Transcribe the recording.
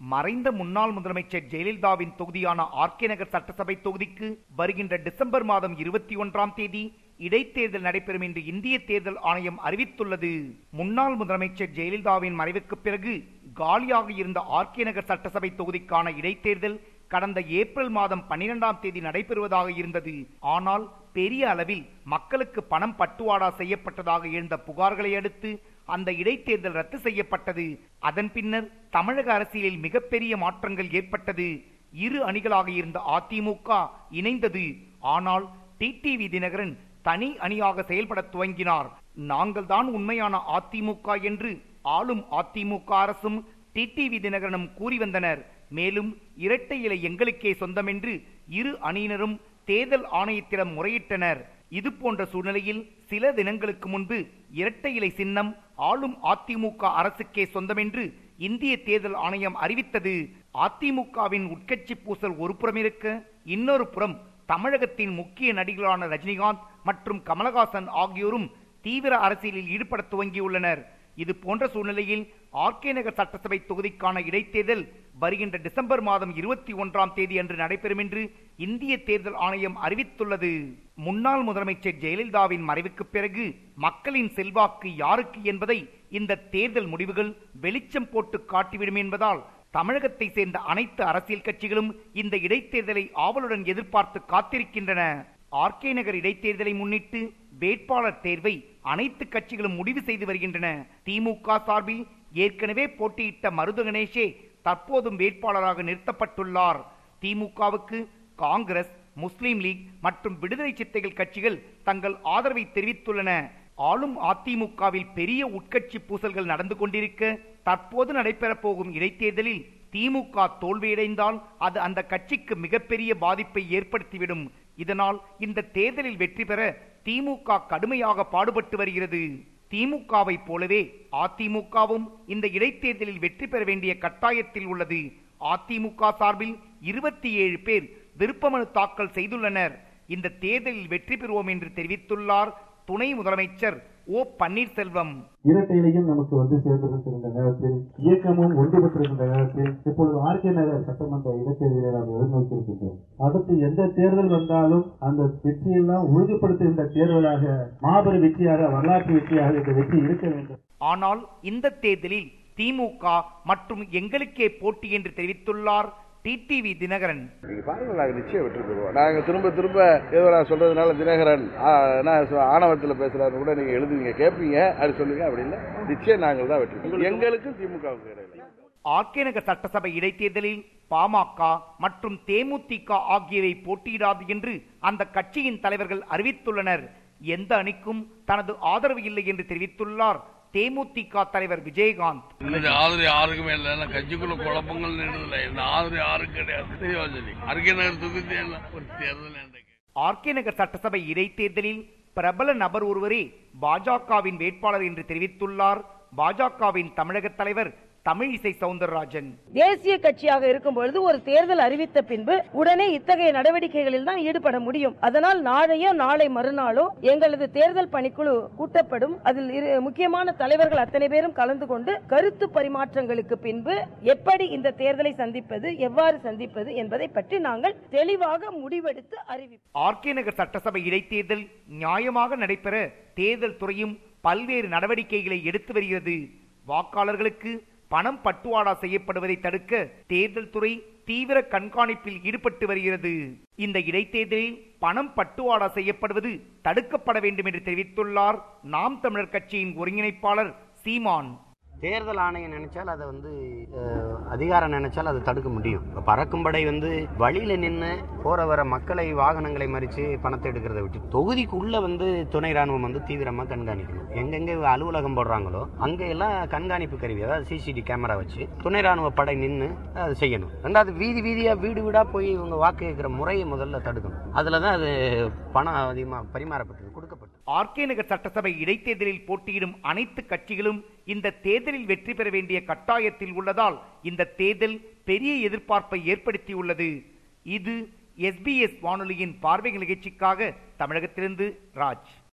மறைந்த முன்னாள் முதலமைச்சர் ஜெயலலிதாவின் தொகுதியான ஆர்கே நகர் சட்டசபை தொகுதிக்கு வருகின்ற டிசம்பர் மாதம் இருபத்தி ஒன்றாம் தேதி இடைத்தேர்தல் நடைபெறும் என்று இந்திய தேர்தல் ஆணையம் அறிவித்துள்ளது முன்னாள் முதலமைச்சர் ஜெயலலிதாவின் மறைவுக்கு பிறகு காலியாக இருந்த ஆர்கே நகர் சட்டசபை தொகுதிக்கான இடைத்தேர்தல் கடந்த ஏப்ரல் மாதம் பன்னிரெண்டாம் தேதி நடைபெறுவதாக இருந்தது ஆனால் பெரிய அளவில் மக்களுக்கு பணம் பட்டுவாடா செய்யப்பட்டதாக எழுந்த புகார்களை அடுத்து அந்த இடைத்தேர்தல் ரத்து செய்யப்பட்டது அதன் பின்னர் தமிழக அரசியலில் மிகப்பெரிய மாற்றங்கள் ஏற்பட்டது இரு அணிகளாக இருந்த அதிமுக இணைந்தது ஆனால் டிடிவி தினகரன் தனி அணியாக செயல்பட துவங்கினார் நாங்கள் தான் உண்மையான அதிமுக என்று ஆளும் அதிமுக அரசும் டிடிவி தினகரனும் கூறி வந்தனர் மேலும் இரட்டை இலை எங்களுக்கே சொந்தம் என்று இரு அணியினரும் தேர்தல் ஆணையத்திடம் முறையிட்டனர் இது போன்ற சூழ்நிலையில் சில தினங்களுக்கு முன்பு இரட்டை இலை சின்னம் ஆளும் அதிமுக அரசுக்கே சொந்தம் என்று இந்திய தேர்தல் ஆணையம் அறிவித்தது அதிமுகவின் உட்கட்சி பூசல் ஒரு புறம் இருக்க இன்னொரு புறம் தமிழகத்தின் முக்கிய நடிகர்களான ரஜினிகாந்த் மற்றும் கமலஹாசன் ஆகியோரும் தீவிர அரசியலில் ஈடுபட துவங்கியுள்ளனர் இது போன்ற சூழ்நிலையில் ஆர்கே நகர் சட்டசபை தொகுதிக்கான இடைத்தேர்தல் வருகின்ற டிசம்பர் மாதம் இருபத்தி ஒன்றாம் தேதி அன்று நடைபெறும் என்று இந்திய தேர்தல் ஆணையம் அறிவித்துள்ளது முன்னாள் முதலமைச்சர் ஜெயலலிதாவின் மறைவுக்கு பிறகு மக்களின் செல்வாக்கு யாருக்கு என்பதை இந்த தேர்தல் முடிவுகள் வெளிச்சம் போட்டு காட்டிவிடும் என்பதால் தமிழகத்தை சேர்ந்த அனைத்து அரசியல் கட்சிகளும் இந்த இடைத்தேர்தலை ஆவலுடன் எதிர்பார்த்து காத்திருக்கின்றன ஆர்கே நகர் இடைத்தேர்தலை முன்னிட்டு வேட்பாளர் தேர்வை அனைத்து கட்சிகளும் முடிவு செய்து வருகின்றன திமுக சார்பில் ஏற்கனவே போட்டியிட்ட மருது கணேஷே தற்போதும் வேட்பாளராக நிறுத்தப்பட்டுள்ளார் திமுகவுக்கு காங்கிரஸ் முஸ்லீம் லீக் மற்றும் விடுதலை சித்தைகள் கட்சிகள் தங்கள் ஆதரவை தெரிவித்துள்ளன ஆளும் அதிமுகவில் பெரிய உட்கட்சி பூசல்கள் நடந்து கொண்டிருக்க தற்போது நடைபெறப் போகும் இடைத்தேர்தலில் திமுக தோல்வியடைந்தால் அது அந்த கட்சிக்கு மிகப்பெரிய பாதிப்பை ஏற்படுத்திவிடும் இதனால் இந்த தேர்தலில் வெற்றி பெற திமுக கடுமையாக பாடுபட்டு வருகிறது திமுகவை போலவே அதிமுகவும் இந்த இடைத்தேர்தலில் வெற்றி பெற வேண்டிய கட்டாயத்தில் உள்ளது அதிமுக சார்பில் இருபத்தி ஏழு பேர் விருப்பமனு தாக்கல் செய்துள்ளனர் இந்த தேர்தலில் வெற்றி பெறுவோம் என்று தெரிவித்துள்ளார் துணை முதலமைச்சர் ஓ பன்னீர்செல்வம் இரட்டையிலையும் நமக்கு வந்து சேர்ந்திருக்கின்ற நேரத்தில் இயக்கமும் ஒன்றுபட்டிருக்கின்ற நேரத்தில் இப்பொழுது ஆர்கே நகர் சட்டமன்ற இடைத்தேர்தலை நாம் எதிர்நோக்கியிருக்கின்றோம் அடுத்து எந்த தேர்தல் வந்தாலும் அந்த வெற்றியெல்லாம் உறுதிப்படுத்துகின்ற தேர்தலாக மாபெரும் வெற்றியாக வரலாற்று வெற்றியாக இந்த வெற்றி இருக்க வேண்டும் ஆனால் இந்த தேர்தலில் திமுக மற்றும் எங்களுக்கே போட்டி என்று தெரிவித்துள்ளார் டிடிவி தினகரன் நீங்க பாருங்க நாங்க நிச்சயம் வெற்றி பெறுவோம் நாங்க திரும்ப திரும்ப ஏதோ நான் சொல்றதுனால தினகரன் ஆ, என்ன சொ- ஆணவத்துல பேசுறாரு கூட நீங்க எழுதுவீங்க கேட்பீங்க அது சொல்லுங்க அப்படி இல்ல நிச்சயம் நாங்கள் தான் வெற்றி பெறுவோம். எங்களுக்கும் திமுகவுக்கு இடையில ஆர்கே நகர் சட்டசபை இடைத்தேர்தலில் பாமக மற்றும் தேமுதிக ஆகியவை போட்டியிடாது என்று அந்த கட்சியின் தலைவர்கள் அறிவித்துள்ளனர் எந்த அணிக்கும் தனது ஆதரவு இல்லை என்று தெரிவித்துள்ளார் தேமுதிக தலைவர் விஜயகாந்த் இந்த ஆதரவு யாருக்குமே இல்லை நான் கட்சிக்குள்ள குழப்பங்கள் நேடுதில்லை இந்த ஆதரவு யாருக்கும் கிடையாது தெளிவா சொல்லி அறிக்கை நகர் தொகுதி எல்லாம் ஒரு தேர்தல் இன்றைக்கு ஆர்கே நகர் சட்டசபை இடைத்தேர்தலில் பிரபல நபர் ஒருவரே பாஜகவின் வேட்பாளர் என்று தெரிவித்துள்ளார் பாஜகவின் தமிழக தலைவர் தமிழிசை சவுந்தரராஜன் தேசிய கட்சியாக இருக்கும் பொழுது ஒரு தேர்தல் அறிவித்த பின்பு உடனே இத்தகைய நடவடிக்கைகளில் தான் ஈடுபட முடியும் அதனால் நாளையோ நாளை மறுநாளோ எங்களது தேர்தல் பணிக்குழு கூட்டப்படும் அதில் இரு முக்கியமான தலைவர்கள் அத்தனை பேரும் கலந்து கொண்டு கருத்து பரிமாற்றங்களுக்கு பின்பு எப்படி இந்த தேர்தலை சந்திப்பது எவ்வாறு சந்திப்பது என்பதை பற்றி நாங்கள் தெளிவாக முடிவெடுத்து அறிவிப்போம் ஆர்கே நகர் சட்டசபை இடைத்தேர்தல் நியாயமாக நடைபெற தேர்தல் துறையும் பல்வேறு நடவடிக்கைகளை எடுத்து வருகிறது வாக்காளர்களுக்கு பணம் பட்டுவாடா செய்யப்படுவதை தடுக்க தேர்தல் துறை தீவிர கண்காணிப்பில் ஈடுபட்டு வருகிறது இந்த இடைத்தேர்தலில் பணம் பட்டுவாடா செய்யப்படுவது தடுக்கப்பட வேண்டும் என்று தெரிவித்துள்ளார் நாம் தமிழர் கட்சியின் ஒருங்கிணைப்பாளர் சீமான் தேர்தல் ஆணையம் நினைச்சால் அதை வந்து அஹ், அதிகாரம் நினைச்சால் அதை தடுக்க முடியும் இப்போ பறக்கும் படை வந்து வழியில நின்று போற வர மக்களை வாகனங்களை மறித்து பணத்தை எடுக்கிறத விட்டு தொகுதிக்குள்ள வந்து துணை ராணுவம் வந்து தீவிரமா கண்காணிக்கணும் எங்கெங்க அலுவலகம் போடுறாங்களோ அங்க எல்லாம் கண்காணிப்பு கருவி அதாவது சிசிடி கேமரா வச்சு துணை ராணுவ படை நின்று அது செய்யணும் ரெண்டாவது வீதி வீதியா வீடு வீடா போய் இவங்க வாக்கு கேட்கிற முறையை முதல்ல தடுக்கணும் அதுல தான் அது பணம் அதிகமாக பரிமாறப்பட்டது கொடுக்கப்பட்டது ஆர்கே நகர் சட்டசபை இடைத்தேர்தலில் போட்டியிடும் அனைத்து கட்சிகளும் இந்த தேர்தலில் வெற்றி பெற வேண்டிய கட்டாயத்தில் உள்ளதால் இந்த தேர்தல் பெரிய எதிர்பார்ப்பை ஏற்படுத்தியுள்ளது இது எஸ்பிஎஸ் வானொலியின் பார்வை நிகழ்ச்சிக்காக தமிழகத்திலிருந்து ராஜ்